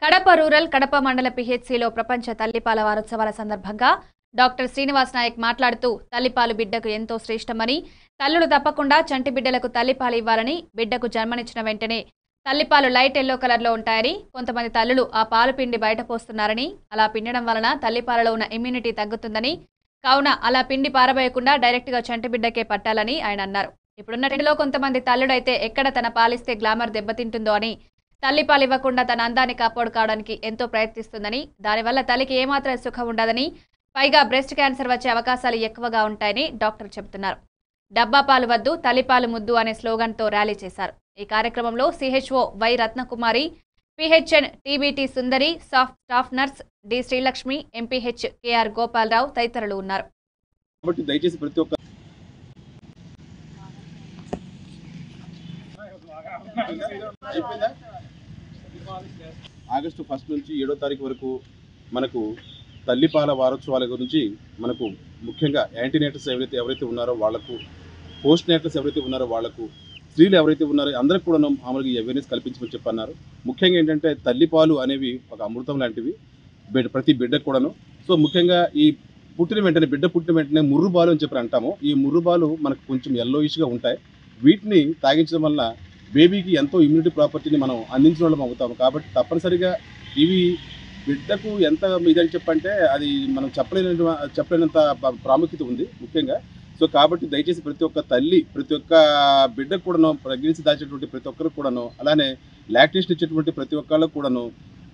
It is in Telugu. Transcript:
కడప రూరల్ కడప మండల పిహెచ్సిలో ప్రపంచ తల్లిపాల వారోత్సవాల సందర్భంగా డాక్టర్ శ్రీనివాస్ నాయక్ మాట్లాడుతూ తల్లిపాలు బిడ్డకు ఎంతో శ్రేష్టమని తల్లులు తప్పకుండా చంటి బిడ్డలకు తల్లిపాలు ఇవ్వాలని బిడ్డకు జన్మనిచ్చిన వెంటనే తల్లిపాలు లైట్ ఎల్లో కలర్లో ఉంటాయని కొంతమంది తల్లులు ఆ పాలు పిండి బయట పోస్తున్నారని అలా పిండడం వలన తల్లిపాలలో ఉన్న ఇమ్యూనిటీ తగ్గుతుందని కావున అలా పిండి పారబోయకుండా డైరెక్ట్గా చంటి బిడ్డకే పట్టాలని ఆయన అన్నారు ఇప్పుడున్న ట్రెండ్లో కొంతమంది తల్లుడైతే ఎక్కడ తన పాలిస్తే గ్లామర్ దెబ్బతింటుందో అని తల్లి పాలు ఇవ్వకుండా తన అందాన్ని కాపాడుకోవడానికి ఎంతో ప్రయత్నిస్తుందని దానివల్ల తల్లికి ఏమాత్రం సుఖం ఉండదని పైగా బ్రెస్ట్ క్యాన్సర్ వచ్చే అవకాశాలు ఎక్కువగా ఉంటాయని డాక్టర్ చెబుతున్నారు డబ్బా పాలు వద్దు తల్లిపాలు ముద్దు అనే స్లోగన్తో ర్యాలీ చేశారు ఈ కార్యక్రమంలో CHO Y Ratnakumari PHN TBT Sundari సాఫ్ staff nurse D Srilakshmi MPH KR Gopalarao తదితరులు ఉన్నారు కాబట్టి దయచేసి ప్రతి ఒక్క అయిపోయిందా? ఆగస్టు ఫస్ట్ నుంచి ఏడో తారీఖు వరకు మనకు తల్లిపాల వారోత్సవాల గురించి మనకు ముఖ్యంగా యాంటీనేటర్స్ ఎవరైతే ఎవరైతే ఉన్నారో వాళ్లకు పోస్ట్ నేటర్స్ ఎవరైతే ఉన్నారో వాళ్లకు స్త్రీలు ఎవరైతే ఉన్నారో అందరికి కూడా మామూలుగా అవేర్నెస్ కల్పించమని చెప్పన్నారు ముఖ్యంగా ఏంటంటే తల్లిపాలు అనేవి ఒక అమృతం లాంటివి బిడ్డ ప్రతి బిడ్డకు కూడాను సో ముఖ్యంగా ఈ పుట్టిన వెంటనే బిడ్డ పుట్టిన వెంటనే ముర్రుబాలు అని చెప్పి అంటాము ఈ ముర్రుబాలు మనకు కొంచెం ఎల్లోయిష్గా ఉంటాయి వీటిని తాగించడం వల్ల బేబీకి ఎంతో ఇమ్యూనిటీ ప్రాపర్టీని మనం అందించిన వాళ్ళం అవుతాము కాబట్టి తప్పనిసరిగా ఇవి బిడ్డకు ఎంత ఇదని చెప్పంటే అది మనం చెప్పలేని చెప్పలేనంత ప్ర- ప్రాముఖ్యత ఉంది ముఖ్యంగా సో కాబట్టి దయచేసి ప్రతి ఒక్క తల్లి ప్రతి ఒక్క బిడ్డకు కూడాను ప్రెగ్నెన్సీ దాచేటువంటి ప్రతి ఒక్కరికి కూడాను అలానే లాక్టేషన్ ఇచ్చేటువంటి ప్రతి ఒక్కళ్ళకు కూడాను